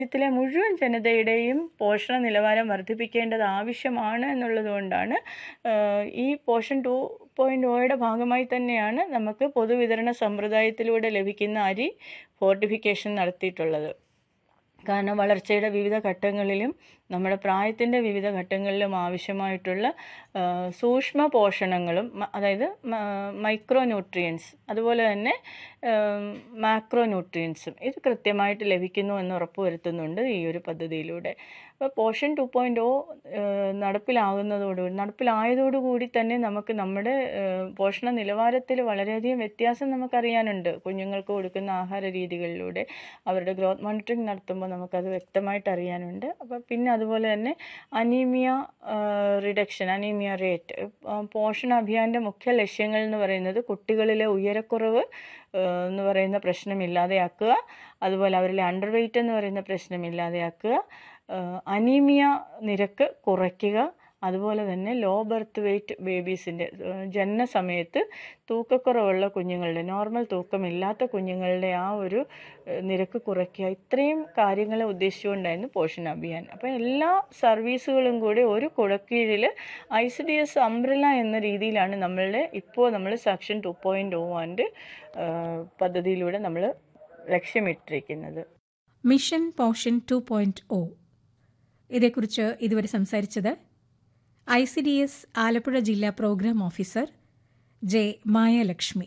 രാജ്യത്തിലെ മുഴുവൻ ജനതയുടെയും പോഷണ നിലവാരം വർദ്ധിപ്പിക്കേണ്ടത് ആവശ്യമാണ് എന്നുള്ളതുകൊണ്ടാണ് ഈ പോഷൻ ടു പോയിൻ്റ് ഒയുടെ ഭാഗമായി തന്നെയാണ് നമുക്ക് പൊതുവിതരണ സമ്പ്രദായത്തിലൂടെ ലഭിക്കുന്ന അരി ഫോർട്ടിഫിക്കേഷൻ നടത്തിയിട്ടുള്ളത് കാരണം വളർച്ചയുടെ വിവിധ ഘട്ടങ്ങളിലും നമ്മുടെ പ്രായത്തിൻ്റെ വിവിധ ഘട്ടങ്ങളിലും ആവശ്യമായിട്ടുള്ള സൂക്ഷ്മ പോഷണങ്ങളും അതായത് മൈക്രോ ന്യൂട്രിയൻസ് അതുപോലെ തന്നെ മാക്രോ ന്യൂട്രിയൻസും ഇത് കൃത്യമായിട്ട് ലഭിക്കുന്നു എന്ന് ഉറപ്പുവരുത്തുന്നുണ്ട് ഈ ഒരു പദ്ധതിയിലൂടെ അപ്പോൾ പോഷൻ ടു പോയിൻ്റ് ഒ നടപ്പിലാകുന്നതോടുകൂടി നടപ്പിലായതോടുകൂടി തന്നെ നമുക്ക് നമ്മുടെ പോഷണ നിലവാരത്തിൽ വളരെയധികം വ്യത്യാസം നമുക്കറിയാനുണ്ട് കുഞ്ഞുങ്ങൾക്ക് കൊടുക്കുന്ന ആഹാര രീതികളിലൂടെ അവരുടെ ഗ്രോത്ത് മോണിറ്ററിങ് നടത്തുമ്പോൾ നമുക്കത് വ്യക്തമായിട്ട് അറിയാനുണ്ട് അപ്പോൾ പിന്നെ അതുപോലെ തന്നെ അനീമിയ റിഡക്ഷൻ അനീമിയ റേറ്റ് പോഷണ അഭിയാൻ്റെ മുഖ്യ ലക്ഷ്യങ്ങൾ എന്ന് പറയുന്നത് കുട്ടികളിലെ ഉയരക്കുറവ് എന്ന് പറയുന്ന പ്രശ്നം ഇല്ലാതെയാക്കുക അതുപോലെ അവരിലെ അണ്ടർ വെയ്റ്റ് എന്ന് പറയുന്ന പ്രശ്നം ഇല്ലാതെയാക്കുക അനീമിയ നിരക്ക് കുറയ്ക്കുക അതുപോലെ തന്നെ ലോ ബർത്ത് വെയ്റ്റ് ബേബീസിൻ്റെ ജനന സമയത്ത് തൂക്കക്കുറവുള്ള കുഞ്ഞുങ്ങളുടെ നോർമൽ തൂക്കമില്ലാത്ത കുഞ്ഞുങ്ങളുടെ ആ ഒരു നിരക്ക് കുറയ്ക്കുക ഇത്രയും കാര്യങ്ങളെ ഉദ്ദേശിച്ചുകൊണ്ടായിരുന്നു പോഷൻ അഭിയാൻ അപ്പോൾ എല്ലാ സർവീസുകളും കൂടി ഒരു കുടക്കീഴിൽ I C D S umbrella എന്ന രീതിയിലാണ് നമ്മളുടെ ഇപ്പോൾ നമ്മൾ section two point O and പദ്ധതിയിലൂടെ നമ്മൾ ലക്ഷ്യമിട്ടിരിക്കുന്നത് mission Poshan two point O ഇതേക്കുറിച്ച് ഇതുവരെ സംസാരിച്ചത് I C D S Alappuzha ജില്ലാ പ്രോഗ്രാം ഓഫീസർ ജെ മായലക്ഷ്മി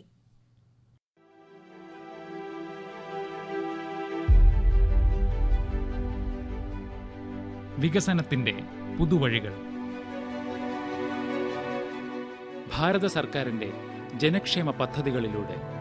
വികസനത്തിന്റെ പുതുവഴികൾ ഭാരത സർക്കാരിന്റെ ജനക്ഷേമ പദ്ധതികളിലൂടെ